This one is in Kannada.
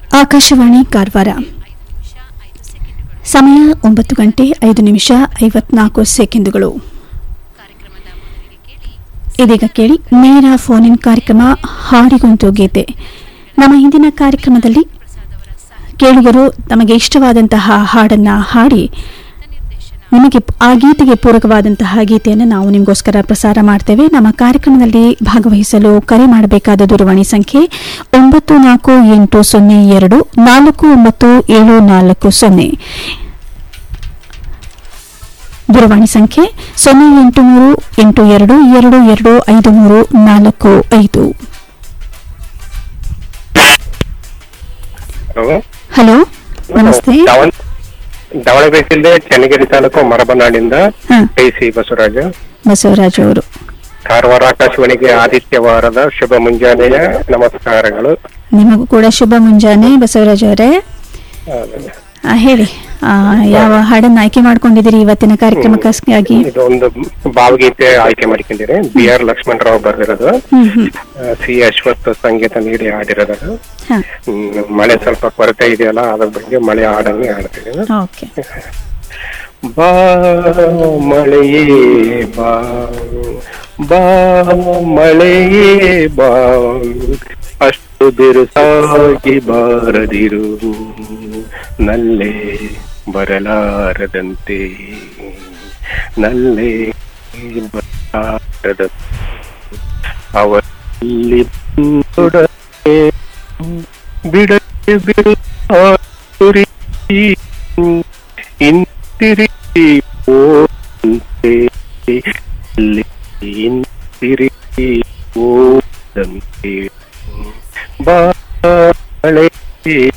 ಆಕಾಶವಾಣಿ ಕಾರವಾರ ಸಮಯ ಒಂಬತ್ತು ಗಂಟೆ ಐದು ನಿಮಿಷ ಐವತ್ನಾಲ್ಕು ಸೆಕೆಂಡುಗಳು ಇದೀಗ ಕೇಳಿ ನೇರ ಫೋನ್ ಇನ್ ಕಾರ್ಯಕ್ರಮ ಹಾಡಿಗೊಂದು ಗೀತೆ ನಮ್ಮ ಹಿಂದಿನ ಕಾರ್ಯಕ್ರಮದಲ್ಲಿ ಕೇಳುಗರು ತಮಗೆ ಇಷ್ಟವಾದಂತಹ ಹಾಡನ್ನ ಹಾಡಿ ನಿಮಗೆ ಆ ಗೀತೆಗೆ ಪೂರಕವಾದಂತಹ ಗೀತೆಯನ್ನು ನಾವು ನಿಮಗೋಸ್ಕರ ಪ್ರಸಾರ ಮಾಡ್ತೇವೆ ನಮ್ಮ ಕಾರ್ಯಕ್ರಮದಲ್ಲಿ ಭಾಗವಹಿಸಲು ಕರೆ ಮಾಡಬೇಕಾದ ದೂರವಾಣಿ ಸಂಖ್ಯೆ ಒಂಬತ್ತು ನಾಲ್ಕು ಎಂಟು ಸೊನ್ನೆ ಎರಡು ನಾಲ್ಕು ಒಂಬತ್ತು ಏಳು ನಾಲ್ಕು ಸೊನ್ನೆ ದೂರವಾಣಿ ಸಂಖ್ಯೆ ಸೊನ್ನೆ ಎಂಟು ಮೂರು ಎಂಟು ಎರಡು ಎರಡು ಎರಡು ಐದು ಮೂರು ನಾಲ್ಕು ಐದು ಹಲೋ ಹಲೋ ನಮಸ್ತೆ ದಾವಣ ದಾವಣಗೆರೆ ಜಿಲ್ಲೆ ಚನ್ನಗಿರಿ ತಾಲೂಕು ಮರಬನಾಡಿಂದ ಹಾ ಕೈ ಸಿ ಬಸವರಾಜ ಬಸವರಾಜ್ ಅವರು ಕಾರವಾರ ಆಕಾಶವಾಣಿಗೆ ಆದಿತ್ಯವಾರದ ಶುಭ ಮುಂಜಾನೆಯ ನಮಸ್ಕಾರಗಳು ನಿಮಗೂ ಕೂಡ ಶುಭ ಮುಂಜಾನೆ ಬಸವರಾಜ್ ಅವರೇ ಆ, ಹೇಳಿ ಆ, ಯಾವ ಹಾಡನ್ನ ಆಯ್ಕೆ ಮಾಡ್ಕೊಂಡಿದ್ದೀರಿ ಇವತ್ತಿನ ಕಾರ್ಯಕ್ರಮಕ್ಕಾಗಿ ಇದು ಒಂದು ಭಾವಗೀತೆ ಆಯ್ಕೆ ಮಾಡಿಕೊಂಡಿರಿ ಬಿ ಆರ್ ಲಕ್ಷ್ಮಣರಾವ್ ಬರೆದಿರೋದು ಹ್ಮ್ ಹ್ಮ್ ಸಿ ಅಶ್ವಥ್ ಸಂಗೀತ ನೀಡಿ ಹಾಡಿರೋದು ಹಾ ಹ್ಮ್, ಮಳೆ ಸ್ವಲ್ಪ ಕೊರತೆ ಇದೆಯಲ್ಲ ಅದ್ರ ಬಗ್ಗೆ ಮಳೆ ಹಾಡನ್ನೇ ಹಾಡ್ತೀನಿ ಓಕೆ ಬಾ ಮಳೆಯೇ ಬಾ ಬಾ ಮಳೆಯೇ ಬಾ ಅಷ್ಟು ಬಿರುಸಾಗಿ ಬಾರದಿರು ನಲ್ಲೇ ಬರಲಾರದಂತೆ ನಲ್ಲೇ ಬರಲಾರದ ಅವರಲ್ಲಿ ಬಂದೊಡನೆ ಬಿಡದೆ ಬಿಡು ಹಿಂತಿರುಗಿ ಹೋದಂತೆ ಅಲ್ಲಿ ಹಿಂತಿರುಗಿ ಹೋದಂತೆ ಬಾಳೆ